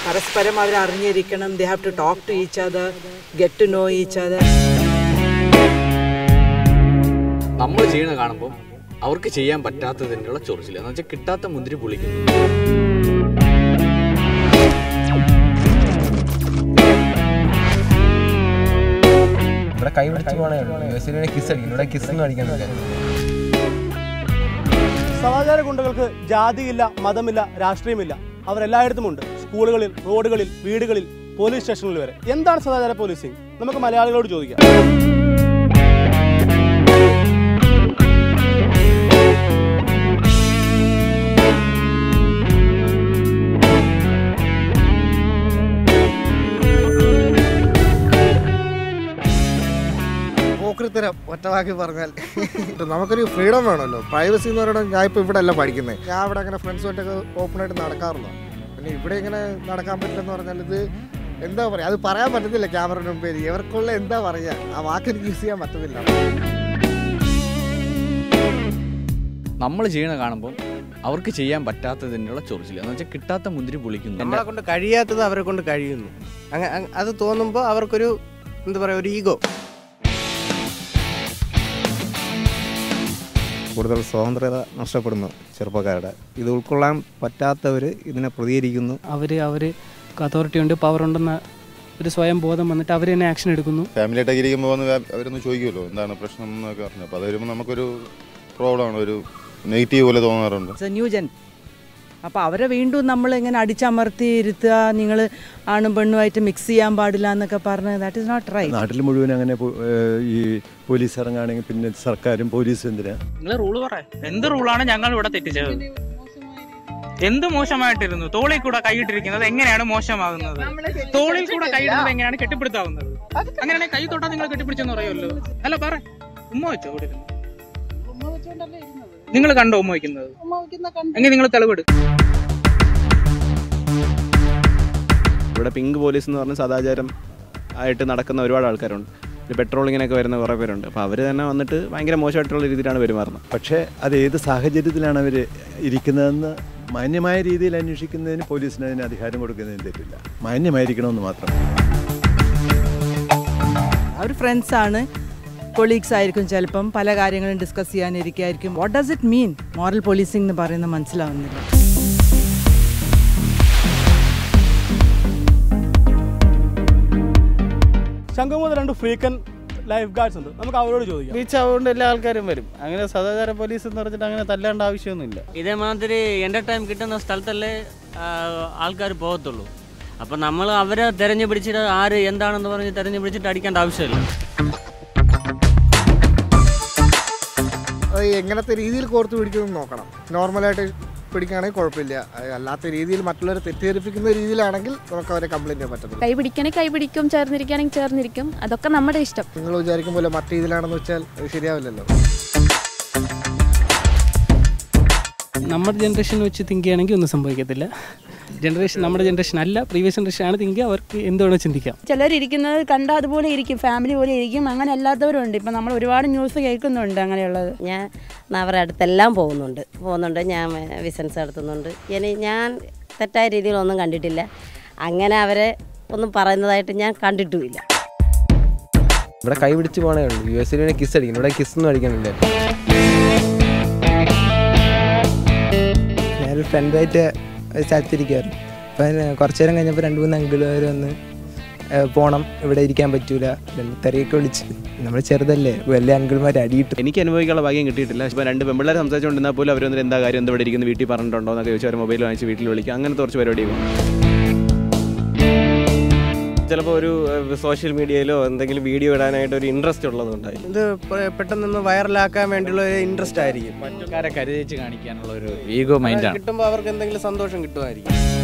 പരസ്പരം അവർ അറിഞ്ഞിരിക്കണം they have to talk to each other get to know each other നമ്മൾ ചെയ്യണ കാണുമ്പോൾ അവർക്ക് ചെയ്യാൻ പറ്റാത്തതിനുള്ള ചൊറിച്ചില്ല എന്ന് വെച്ചാൽ കിട്ടാത്ത മുന്തിരി പൊളിക്കുന്നു ഇവിടെ കൈ പിടിച്ച് പോകണേ ഉള്ളൂ യു എസിൽ കിസ് അടിക്കും ഇവിടെ കിസ് ഒന്നും അടിക്കാൻ പറ്റില്ല സദാചാര ഗുണ്ടകൾക്ക് ജാതിയില്ല മതമില്ല രാഷ്ട്രീയമില്ല അവരെല്ലായിടത്തുമുണ്ട് സ്കൂളുകളിൽ റോഡുകളിൽ വീടുകളിൽ പോലീസ് സ്റ്റേഷനുകളിൽ വരെ എന്താണ് സദാചാര പോലീസിംഗ് നമുക്ക് മലയാളികളോട് ചോദിക്കാം പോക്കൃത്തരം ഒറ്റവാക്കി പറഞ്ഞാൽ നമുക്കൊരു ഫ്രീഡം വേണമല്ലോ പ്രൈവസി എന്ന് പറയുന്നത് ഞാൻ ഇപ്പോൾ ഇവിടെ അല്ല പഠിക്കുന്നത് ഞാൻ ഇവിടെ അങ്ങനെ ഫ്രണ്ട്സുമായിട്ടൊക്കെ ഓപ്പണായിട്ട് നടക്കാറുള്ളൂ പിന്നെ ഇവിടെ ഇങ്ങനെ നടക്കാൻ പറ്റില്ലെന്ന് പറഞ്ഞാൽ ഇത് എന്താ പറയുക അത് പറയാൻ പറ്റത്തില്ല ക്യാമറയുടെ മുമ്പേ ഇവർക്കുള്ള എന്താ പറയുക ആ വാക്ക് എനിക്ക് യൂസ് ചെയ്യാൻ പറ്റത്തില്ല നമ്മൾ ചെയ്യണ കാണുമ്പോൾ അവർക്ക് ചെയ്യാൻ പറ്റാത്തതിനുള്ള ചൊറിച്ചില്ല എന്ന് വെച്ചാൽ കിട്ടാത്ത മുന്തിരി പൊളിക്കുന്നു നമ്മളെ കൊണ്ട് കഴിയാത്തത് അവരെ കൊണ്ട് കഴിയുന്നു അങ്ങ അങ്ങ- അത് തോന്നുമ്പോൾ അവർക്കൊരു എന്താ പറയുക ഒരു ഈഗോ കൂടുതൽ സ്വാതന്ത്ര്യത നഷ്ടപ്പെടുന്നു ചെറുപ്പക്കാരുടെ ഇത് ഉൾക്കൊള്ളാൻ പറ്റാത്തവർ ഇതിനെ പ്രതികരിക്കുന്നു അവർ അവർ അതോറിറ്റി ഉണ്ട് പവർ ഉണ്ടെന്ന ഒരു സ്വയം ബോധം വന്നിട്ട് അവർ തന്നെ ആക്ഷൻ എടുക്കുന്നു ഫാമിലിയായിട്ടൊക്കെ ഇരിക്കുമ്പോൾ വന്ന് അവരൊന്ന് ചോദിക്കുമല്ലോ എന്താണ് പ്രശ്നം എന്നൊക്കെ പറഞ്ഞു അപ്പോൾ അത് വരുമ്പോൾ നമുക്കൊരു പ്രോബ്ലമാണ് ഒരു നെഗറ്റീവ് പോലെ തോന്നാറുണ്ട് ന്യൂ ജൻ അപ്പോൾ അവരെ വീണ്ടും നമ്മൾ ഇങ്ങനെ അടിച്ചമർത്തി ഇരുത്തുക നിങ്ങൾ ആണും പെണ്ണുമായിട്ട് മിക്സ് ചെയ്യാൻ പാടില്ല എന്നൊക്കെ പറഞ്ഞ് ദാറ്റ് ഇസ് നോട്ട് റൈറ്റ് നാട്ടിൽ മുഴുവൻ അങ്ങനെ പോ- ഏഹ് ഈ പോലീസ് ഇറങ്ങുകയാണെങ്കിൽ പിന്നെ സർക്കാരും പോലീസും എന്തിനാ നിങ്ങൾ റൂള് പറ എന്ത് റൂളാണ് ഞങ്ങൾ ഇവിടെ തെറ്റിച്ചത് എന്ത് മോശമായിട്ടിരുന്നു തോളിൽ കൂടെ കൈയിട്ടിരിക്കുന്നത് എങ്ങനെയാണ് മോശമാകുന്നത് തോളിൽ കൂടെ കൈയിടുന്നത് എങ്ങനെയാണ് കെട്ടിപ്പിടുത്താവുന്നത് അങ്ങനെയാണെങ്കിൽ കൈ തൊട്ടാ നിങ്ങൾ കെട്ടിപ്പിടിച്ചെന്ന് പറയുമല്ലോ അല്ല പറ ഉമ്മ വെച്ചോ ഇവിടെ ഇരുന്ന് നിങ്ങൾ കണ്ടോ ഉമ്മ വയ്ക്കുന്നത് എങ്ങനെ നിങ്ങൾ തെളിവെടുക്കും ഇവിടെ പിങ്ക് പോലീസ് എന്ന് പറഞ്ഞ സദാചാരം ആയിട്ട് നടക്കുന്ന ഒരുപാട് ആൾക്കാരുണ്ട് ഒരു പെട്രോളിങ്ങിനൊക്കെ വരുന്ന കുറേ പേരുണ്ട് അപ്പോൾ അവർ തന്നെ വന്നിട്ട് ഭയങ്കര മോശമായിട്ടുള്ള രീതിയിലാണ് പെരുമാറുന്നത് പക്ഷേ അത് ഏത് സാഹചര്യത്തിലാണ് അവർ ഇരിക്കുന്നതെന്ന് മാന്യമായ രീതിയിൽ അന്വേഷിക്കുന്നതിന് പോലീസിന് അതിന് അധികാരം കൊടുക്കുന്നതിന് തെറ്റില്ല മാന്യമായിരിക്കണമെന്ന് മാത്രം അവർ ഫ്രണ്ട്സ് ആണ് കൊളീഗ്സ് ആയിരിക്കും ചിലപ്പം പല കാര്യങ്ങളും ഡിസ്കസ് ചെയ്യാനിരിക്കായിരിക്കും what does it mean moral policing എന്ന് പറയുന്നത് മനസ്സിലാവുന്നില്ല ശംഖുമുഖത്ത് രണ്ട് ഫ്രീക്കൻ ലൈഫ് ഗാർഡ്സ് ഉണ്ട് നമുക്ക് അവരോട് ചോദിക്കാം ബീച്ച് ആവുകൊണ്ട് എല്ലാ ആൾക്കാരും വരും അങ്ങനെ സദാചാര പോലീസ് എന്ന് പറഞ്ഞിട്ട് അങ്ങനെ തല്ലേണ്ട ആവശ്യമൊന്നുമില്ല ഇതേമാതിരി എൻ്റർടൈം കിട്ടുന്ന സ്ഥലത്തല്ലേ ആൾക്കാർ പോകത്തുള്ളൂ അപ്പം നമ്മൾ അവരെ തെരഞ്ഞു പിടിച്ചിട്ട് ആര് എന്താണെന്ന് പറഞ്ഞ് തെരഞ്ഞു പിടിച്ചിട്ട് അടിക്കേണ്ട ആവശ്യമില്ല അത് എങ്ങനത്തെ രീതിയിൽ കോർത്ത് പിടിക്കുമെന്ന് നോക്കണം നോർമലായിട്ട് പിടിക്കുകയാണെങ്കിൽ കുഴപ്പമില്ല അത് അല്ലാത്ത രീതിയിൽ മറ്റുള്ളവരെ തെറ്റിദ്ധരിപ്പിക്കുന്ന രീതിയിലാണെങ്കിൽ നമുക്ക് അവരെ കംപ്ലൈൻറ്റ് ചെയ്യാൻ പറ്റത്തില്ല കൈ പിടിക്കണമെങ്കിൽ കൈ പിടിക്കും ചേർന്നിരിക്കുകയാണെങ്കിൽ ചേർന്നിരിക്കും അതൊക്കെ നമ്മുടെ ഇഷ്ടം നിങ്ങൾ വിചാരിക്കും പോലെ മറ്റു രീതിയിലാണെന്ന് വെച്ചാൽ അത് ശരിയാവില്ലല്ലോ നമ്മുടെ ജനറേഷൻ വെച്ച് തിങ്ക് ചെയ്യുകയാണെങ്കിൽ ഒന്നും സംഭവിക്കത്തില്ല ജനറേഷൻ നമ്മുടെ ജനറേഷൻ അല്ല പ്രീവിയസ് ജനറേഷൻ ആണ് തിങ്ക് അവർക്ക് എന്ത് വേണോ ചിന്തിക്കാം ചിലരിരിക്കുന്നത് കണ്ടാൽ അതുപോലെ ഇരിക്കും ഫാമിലി പോലെ ഇരിക്കും അങ്ങനെ അല്ലാത്തവരുണ്ട് ഇപ്പം നമ്മൾ ഒരുപാട് ന്യൂസ് കേൾക്കുന്നുണ്ട് അങ്ങനെയുള്ളത് ഞാൻ അവരുടെ അടുത്തെല്ലാം പോകുന്നുണ്ട് പോകുന്നുണ്ട് ഞാൻ ബിസിനസ് നടത്തുന്നുണ്ട് ഇനി ഞാൻ തെറ്റായ രീതിയിലൊന്നും കണ്ടിട്ടില്ല അങ്ങനെ അവരെ ഒന്നും പറയുന്നതായിട്ട് ഞാൻ കണ്ടിട്ടുമില്ല ഇവിടെ കൈ പിടിച്ച് പോകണേ ഉള്ളൂ യു എസിൽ കിസ് അടിക്കും ഇവിടെ കിസ് ഒന്നും അടിക്കണില്ല ഞാനൊരു ഫ്രണ്ടായിട്ട് ഒരു സ്ഥലത്തിരിക്കുമായിരുന്നു അപ്പം കുറച്ച് നേരം കഴിഞ്ഞപ്പോൾ രണ്ട് മൂന്ന് അങ്കിളുകാർ വന്ന് ഏഹ് പോണം ഇവിടെ ഇരിക്കാൻ പറ്റൂല രണ്ട് തെറിയൊക്കെ വിളിച്ച് നമ്മൾ ചെറുതല്ലേ വലിയ അങ്കിൾമാർ അടിയിട്ടു എനിക്ക് അനുഭവിക്കാനുള്ള ഭാഗ്യം കിട്ടിയിട്ടില്ല ഇപ്പോൾ രണ്ട് പെമ്പിള്ളേർ സംസാരിച്ചുകൊണ്ടിരുന്നാൽ പോലും അവരൊന്നും എന്താ കാര്യം എന്താ ഇവിടെ ഇരിക്കുന്നത് വീട്ടിൽ പറഞ്ഞിട്ടുണ്ടോ എന്നൊക്കെ ചോദിച്ചാൽ അവർ മൊബൈൽ വാങ്ങിച്ച് വീട്ടിൽ വിളിക്കുക അങ്ങനത്തെ കുറച്ച് പരിപാടി ചിലപ്പോൾ ഒരു സോഷ്യൽ മീഡിയയിലോ എന്തെങ്കിലും വീഡിയോ ഇടാനായിട്ട് ഒരു ഇൻട്രസ്റ്റ് ഉള്ളതുകൊണ്ടായിരിക്കും ഇത് പെ- പെട്ടെന്നൊന്ന് വൈറലാക്കാൻ വേണ്ടിയുള്ള ഒരു ഇൻട്രസ്റ്റ് ആയിരിക്കും മറ്റുകാരെ കരുതിച്ച് കാണിക്കാനുള്ള ഒരു ഈഗോ മൈൻഡാണ് കിട്ടുമ്പോൾ അവർക്ക് എന്തെങ്കിലും സന്തോഷം കിട്ടുമായിരിക്കും